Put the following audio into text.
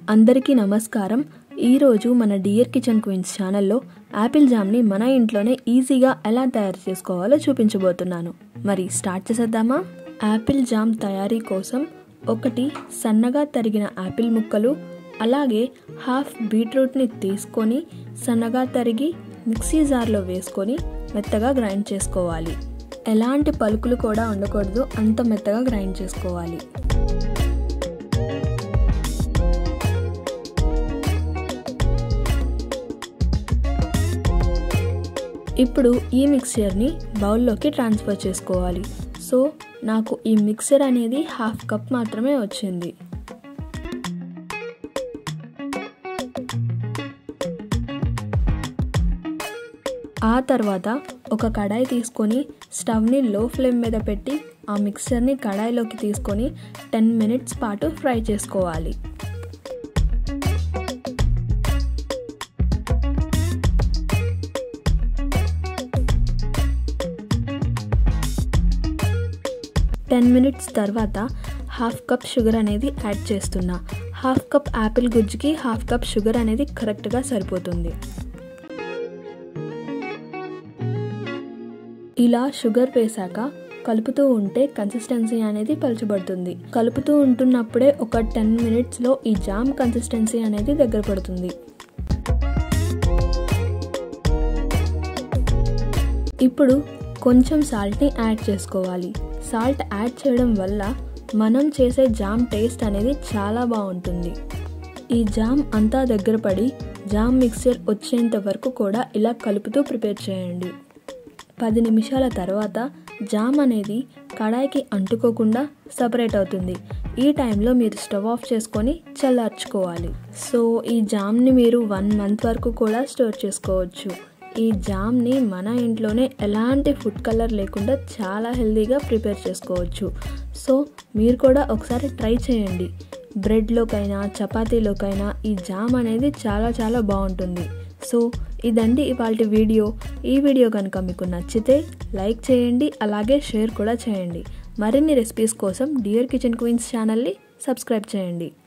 అందరికీ నమస్కారం ఈరోజు మన డియర్ కిచెన్ క్వీన్స్ ఛానల్లో యాపిల్ జామ్ని మన ఇంట్లోనే ఈజీగా ఎలా తయారు చేసుకోవాలో చూపించబోతున్నాను మరి స్టార్ట్ చేసేద్దామా యాపిల్ జామ్ తయారీ కోసం ఒకటి సన్నగా తరిగిన యాపిల్ ముక్కలు అలాగే హాఫ్ బీట్రూట్ని తీసుకొని సన్నగా తరిగి మిక్సీ జార్లో వేసుకొని మెత్తగా గ్రైండ్ చేసుకోవాలి ఎలాంటి పలుకులు కూడా ఉండకూడదు అంత మెత్తగా గ్రైండ్ చేసుకోవాలి ఇప్పుడు ఈ మిక్చర్ని బౌల్లోకి ట్రాన్స్ఫర్ చేసుకోవాలి సో నాకు ఈ మిక్సర్ అనేది హాఫ్ కప్ మాత్రమే వచ్చింది ఆ తర్వాత ఒక కడాయి తీసుకొని స్టవ్ని లో ఫ్లేమ్ మీద పెట్టి ఆ మిక్సర్ని కడాయిలోకి తీసుకొని టెన్ మినిట్స్ పాటు ఫ్రై చేసుకోవాలి టెన్ మినిట్స్ తర్వాత హాఫ్ కప్ షుగర్ అనేది యాడ్ చేస్తున్నా హాఫ్ కప్ యాపిల్ గుజ్జుకి హాఫ్ కప్ షుగర్ అనేది కరెక్ట్గా సరిపోతుంది ఇలా షుగర్ వేశాక కలుపుతూ ఉంటే కన్సిస్టెన్సీ అనేది పలుచబడుతుంది కలుపుతూ ఉంటున్నప్పుడే ఒక టెన్ మినిట్స్లో ఈ జామ్ కన్సిస్టెన్సీ అనేది దగ్గర పడుతుంది ఇప్పుడు కొంచెం సాల్ట్ని యాడ్ చేసుకోవాలి సాల్ట్ యాడ్ చేయడం వల్ల మనం చేసే జామ్ టేస్ట్ అనేది చాలా బాగుంటుంది ఈ జామ్ అంతా దగ్గర పడి జామ్ మిక్చర్ వచ్చేంత వరకు కూడా ఇలా కలుపుతూ ప్రిపేర్ చేయండి పది నిమిషాల తర్వాత జామ్ అనేది కడాయికి అంటుకోకుండా సపరేట్ అవుతుంది ఈ టైంలో మీరు స్టవ్ ఆఫ్ చేసుకొని చల్లార్చుకోవాలి సో ఈ జామ్ని మీరు వన్ మంత్ వరకు కూడా స్టోర్ చేసుకోవచ్చు ఈ జామ్ని మన ఇంట్లోనే ఎలాంటి ఫుడ్ కలర్ లేకుండా చాలా హెల్తీగా ప్రిపేర్ చేసుకోవచ్చు సో మీరు కూడా ఒకసారి ట్రై చేయండి బ్రెడ్లోకైనా చపాతీలోకైనా ఈ జామ్ అనేది చాలా చాలా బాగుంటుంది సో ఇదండి ఇవాళ వీడియో ఈ వీడియో కనుక మీకు నచ్చితే లైక్ చేయండి అలాగే షేర్ కూడా చేయండి మరిన్ని రెసిపీస్ కోసం డియర్ కిచెన్ క్వీన్స్ ఛానల్ని సబ్స్క్రైబ్ చేయండి